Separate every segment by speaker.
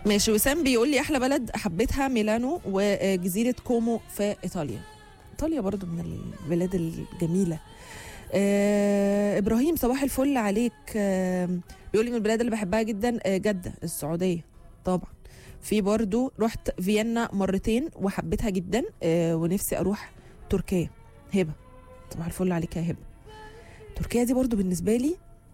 Speaker 1: ماشي وسام بيقول لي احلى بلد حبيتها ميلانو وجزيره كومو في ايطاليا ايطاليا برضو من البلاد الجميله آه ابراهيم صباح الفل عليك آه بيقول لي من البلاد اللي بحبها جدا آه جده السعوديه طبعا في برضو رحت فيينا مرتين وحبيتها جدا آه ونفسي اروح تركيا هبه صباح الفل عليك يا هبه تركيا دي برضو بالنسبه لي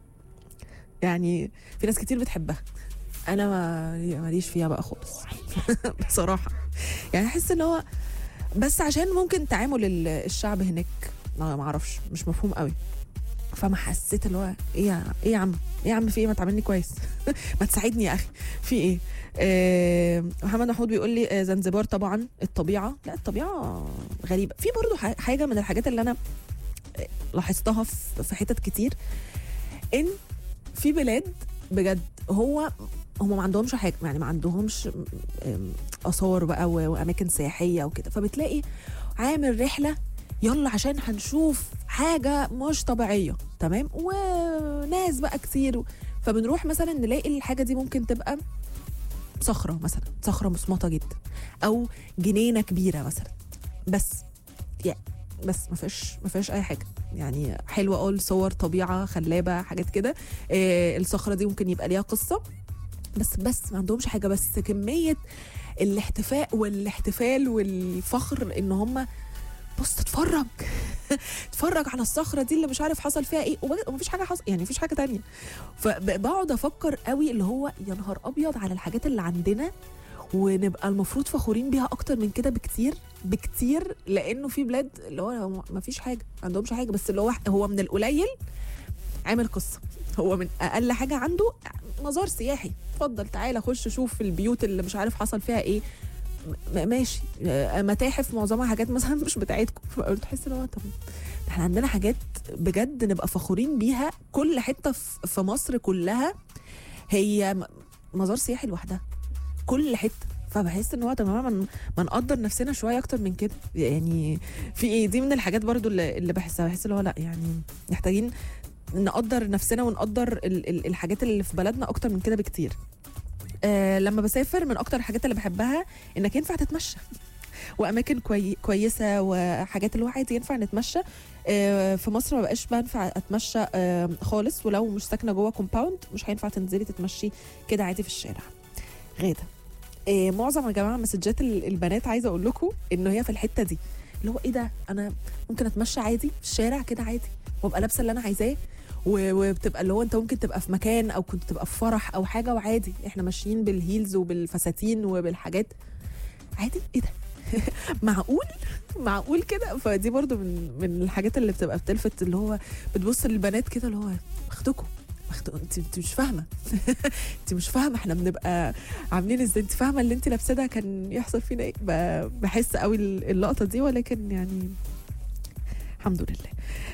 Speaker 1: يعني في ناس كتير بتحبها انا ما ماليش فيها بقى خالص بصراحه يعني احس ان هو بس عشان ممكن تعامل ال- الشعب هناك ما ما اعرفش مش مفهوم قوي فما حسيت اللي هو ايه يا ايه يا عم ايه يا عم في ايه ما تعاملني كويس ما تساعدني يا اخي في ايه آه محمد محمود بيقول لي آه زنزبار طبعا الطبيعه لا الطبيعه غريبه في برضو ح- حاجه من الحاجات اللي انا آه، لاحظتها في في حتت كتير ان في بلاد بجد هو هم ما عندهمش حاجه يعني ما عندهمش آم، اثار بقى و- واماكن سياحيه وكده فبتلاقي عامل رحله يلا عشان هنشوف حاجه مش طبيعيه تمام وناس بقى كتير فبنروح مثلا نلاقي الحاجه دي ممكن تبقى صخره مثلا صخره مصمطه جدا او جنينه كبيره مثلا بس يعني بس ما فيهاش ما فيهاش اي حاجه يعني حلوه اه الصور طبيعه خلابه حاجات كده آه الصخره دي ممكن يبقى ليها قصه بس بس ما عندهمش حاجه بس كميه الاحتفاء والاحتفال والفخر ان هم بص اتفرج اتفرج على الصخره دي اللي مش عارف حصل فيها ايه وب- ومفيش حاجه حصل يعني مفيش حاجه تانية فبقعد افكر قوي اللي هو يا نهار ابيض على الحاجات اللي عندنا ونبقى المفروض فخورين بيها اكتر من كده بكتير بكتير لانه في بلاد اللي هو ما فيش حاجه ما عندهمش حاجه بس اللي هو هو من القليل عامل قصه هو من اقل حاجه عنده مزار سياحي اتفضل تعالى خش شوف البيوت اللي مش عارف حصل فيها ايه م- ماشي آه، متاحف معظمها حاجات مثلا مش بتاعتكم تحس ان هو طب احنا عندنا حاجات بجد نبقى فخورين بيها كل حته في في مصر كلها هي م- مزار سياحي لوحدها كل حته فبحس ان هو طب ما من- ما نقدر نفسنا شويه اكتر من كده يعني في ايه دي من الحاجات برضو اللي, اللي بحسها بحس اللي هو لا يعني محتاجين نقدر نفسنا ونقدر ال- ال- الحاجات اللي في بلدنا اكتر من كده بكتير آه لما بسافر من اكتر الحاجات اللي بحبها انك ينفع تتمشى واماكن كوي كويسه وحاجات اللي هو عادي ينفع نتمشى آه في مصر ما بقاش بنفع اتمشى آه خالص ولو مش ساكنه جوه كومباوند مش هينفع تنزلي تتمشي كده عادي في الشارع غاده آه معظم يا جماعه مسجات ال- البنات عايزه اقول لكم انه هي في الحته دي اللي هو ايه ده انا ممكن اتمشى عادي في الشارع كده عادي وابقى لابسه اللي انا عايزاه و- وبتبقى اللي هو انت ممكن تبقى في مكان او كنت تبقى في فرح او حاجه وعادي احنا ماشيين بالهيلز وبالفساتين وبالحاجات عادي ايه ده معقول معقول كده فدي برضو من من الحاجات اللي بتبقى بتلفت اللي هو بتبص للبنات كده اللي هو اخدكم اخدكم انت انت مش فاهمه انت مش فاهمه احنا بنبقى عاملين ازاي انت فاهمه اللي انت لابساه ده كان يحصل فينا ايه ب- بحس قوي اللقطه دي ولكن يعني الحمد لله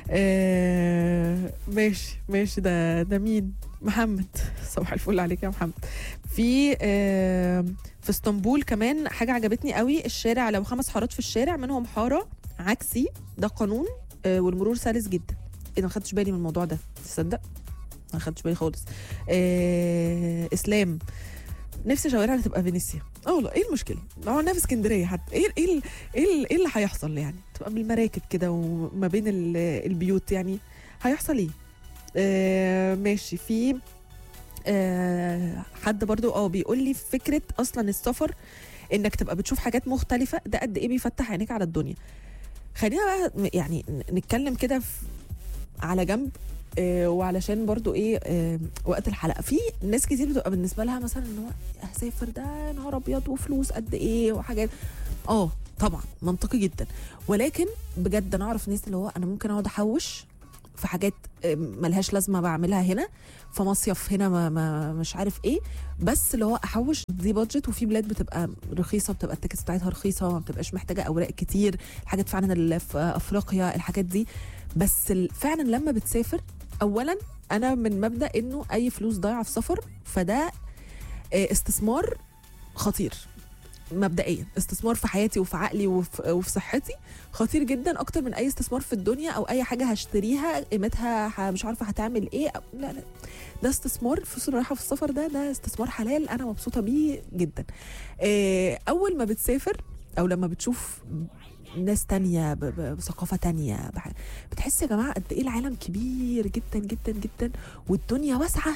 Speaker 1: آه ماشي ماشي ده ده مين محمد صباح الفل عليك يا محمد في آه في اسطنبول كمان حاجه عجبتني قوي الشارع لو خمس حارات في الشارع منهم حاره عكسي ده قانون آه والمرور سلس جدا ايه ده ما خدتش بالي من الموضوع ده تصدق ما خدتش بالي خالص آه اسلام نفسي شوارعنا تبقى فينيسيا اه والله ايه المشكله لو عملناها في اسكندريه حتى ايه ايه ال- ايه ال- ايه اللي هيحصل يعني تبقى بالمراكب كده وما بين ال- البيوت يعني هيحصل ايه آه ماشي في آه حد برضو اه بيقول لي فكره اصلا السفر انك تبقى بتشوف حاجات مختلفه ده قد ايه بيفتح عينيك على الدنيا خلينا بقى م- يعني ن- نتكلم كده في- على جنب آه وعلشان برضو ايه آه وقت الحلقه في ناس كتير بتبقى بالنسبه لها مثلا ان هو هسافر ده يا نهار ابيض وفلوس قد ايه وحاجات اه طبعا منطقي جدا ولكن بجد انا اعرف ناس اللي هو انا ممكن اقعد احوش في حاجات آه، ملهاش لازمه بعملها هنا في مصيف هنا ما, ما مش عارف ايه بس اللي هو احوش دي بادجت وفي بلاد بتبقى رخيصه بتبقى التيكتس بتاعتها رخيصه ما بتبقاش محتاجه اوراق كتير الحاجات فعلا اللي في افريقيا الحاجات دي بس ال- فعلا لما بتسافر اولا انا من مبدا انه اي فلوس ضايعه في سفر فده آه، استثمار خطير مبدئيا استثمار في حياتي وفي عقلي وفي, وفي صحتي خطير جدا اكتر من اي استثمار في الدنيا او اي حاجه هشتريها قيمتها ه- مش عارفه هتعمل ايه أو لا لا ده استثمار فلوس الراحه في السفر ده ده استثمار حلال انا مبسوطه بيه جدا آه، اول ما بتسافر او لما بتشوف ناس تانية ب- ب- بثقافة تانية بح- بتحس يا جماعة قد ايه العالم كبير جدا جدا جدا والدنيا واسعة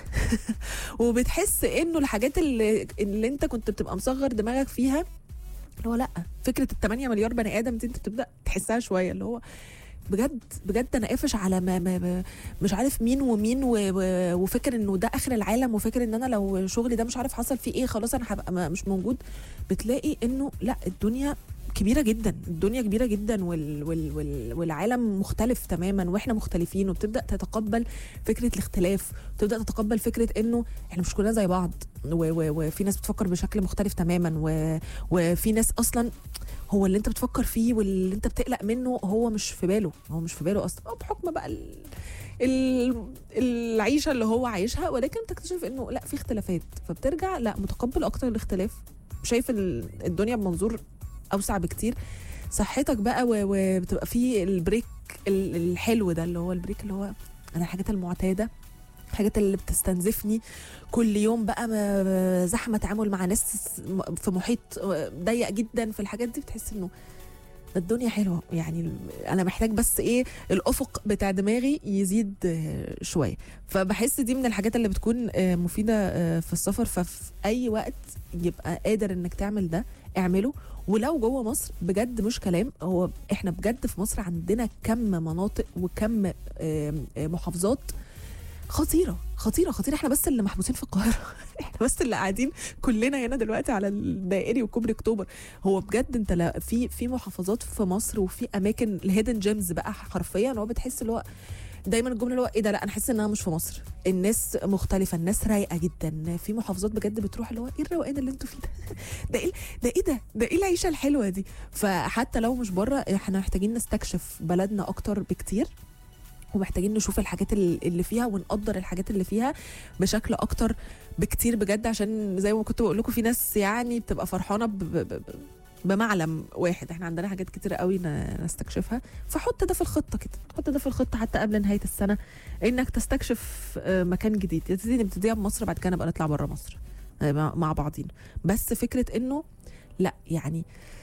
Speaker 1: وبتحس انه الحاجات اللي, اللي انت كنت بتبقى مصغر دماغك فيها اللي هو لا فكرة ال 8 مليار بني ادم دي انت بتبدأ تحسها شوية اللي هو بجد بجد انا قافش على ما, ما, ما مش عارف مين ومين و و وفكر انه ده اخر العالم وفكر ان انا لو شغلي ده مش عارف حصل فيه ايه خلاص انا هبقى ما- مش موجود بتلاقي انه لا الدنيا كبيره جدا الدنيا كبيره جدا وال وال وال والعالم مختلف تماما واحنا مختلفين وبتبدا تتقبل فكره الاختلاف وتبدا تتقبل فكره انه احنا مش كلنا زي بعض و و وفي ناس بتفكر بشكل مختلف تماما و وفي ناس اصلا هو اللي انت بتفكر فيه واللي انت بتقلق منه هو مش في باله هو مش في باله اصلا أو بحكم بقى ال... ال... العيشه اللي هو عايشها ولكن تكتشف انه لا في اختلافات فبترجع لا متقبل اكتر الاختلاف شايف ال- الدنيا بمنظور اوسع بكتير صحتك بقى و- وبتبقى في البريك ال- الحلو ده اللي هو البريك اللي هو انا الحاجات المعتاده الحاجات اللي بتستنزفني كل يوم بقى م- زحمه تعامل مع ناس م- في محيط ضيق جدا في الحاجات دي بتحس انه ده الدنيا حلوه يعني انا محتاج بس ايه الافق بتاع دماغي يزيد آه، شويه فبحس دي من الحاجات اللي بتكون آه، مفيده آه، في السفر ففي اي وقت يبقى قادر انك تعمل ده اعمله ولو جوه مصر بجد مش كلام هو احنا بجد في مصر عندنا كم مناطق وكم آم، آم، محافظات خطيره خطيره خطيره احنا بس اللي محبوسين في القاهره احنا بس اللي قاعدين كلنا هنا دلوقتي على الدائري وكوبري اكتوبر هو بجد انت لا في في محافظات في مصر وفي اماكن الهيدن جيمز بقى حرفيا هو بتحس اللي هو دايما الجمله اللي هو ايه ده لا انا حاسس انها مش في مصر الناس مختلفه الناس رايقه جدا في محافظات بجد بتروح اللي هو ايه الروقان اللي انتوا فيه ده ده ايه ده ايه ده ده ايه العيشه الحلوه دي فحتى لو مش بره احنا محتاجين نستكشف بلدنا اكتر بكتير ومحتاجين نشوف الحاجات ال- اللي فيها ونقدر الحاجات اللي فيها بشكل اكتر بكتير بجد عشان زي ما كنت بقول لكم في ناس يعني بتبقى فرحانه ب- ب- ب- بمعلم واحد احنا عندنا حاجات كتير قوي ن- نستكشفها فحط ده في الخطه كده حط ده في الخطه حتى قبل نهايه السنه انك تستكشف آه، مكان جديد يا سيدي نبتديها بمصر بعد كده نبقى نطلع بره مصر آه، مع مع بعضين بس فكره انه لا يعني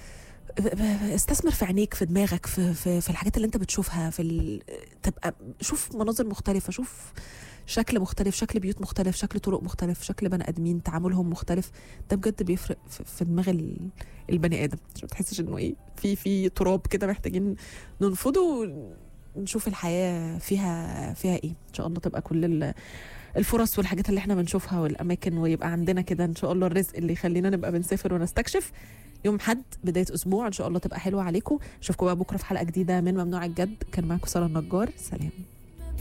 Speaker 1: ب- ب- استثمر في عينيك في دماغك في, في, في الحاجات اللي انت بتشوفها في ال... تبقى شوف مناظر مختلفه شوف شكل مختلف شكل بيوت مختلف شكل طرق مختلف شكل بني ادمين تعاملهم مختلف ده بجد بيفرق في, في دماغ ال- البني ادم عشان ما تحسش انه ايه في في تراب كده محتاجين ننفضه ونشوف الحياه فيها فيها ايه ان شاء الله تبقى كل ال- الفرص والحاجات اللي احنا بنشوفها والاماكن ويبقى عندنا كده ان شاء الله الرزق اللي يخلينا نبقى بنسافر ونستكشف يوم حد بدايه اسبوع ان شاء الله تبقى حلوه عليكم اشوفكم بقى بكره في حلقه جديده من ممنوع الجد كان معاكم ساره النجار سلام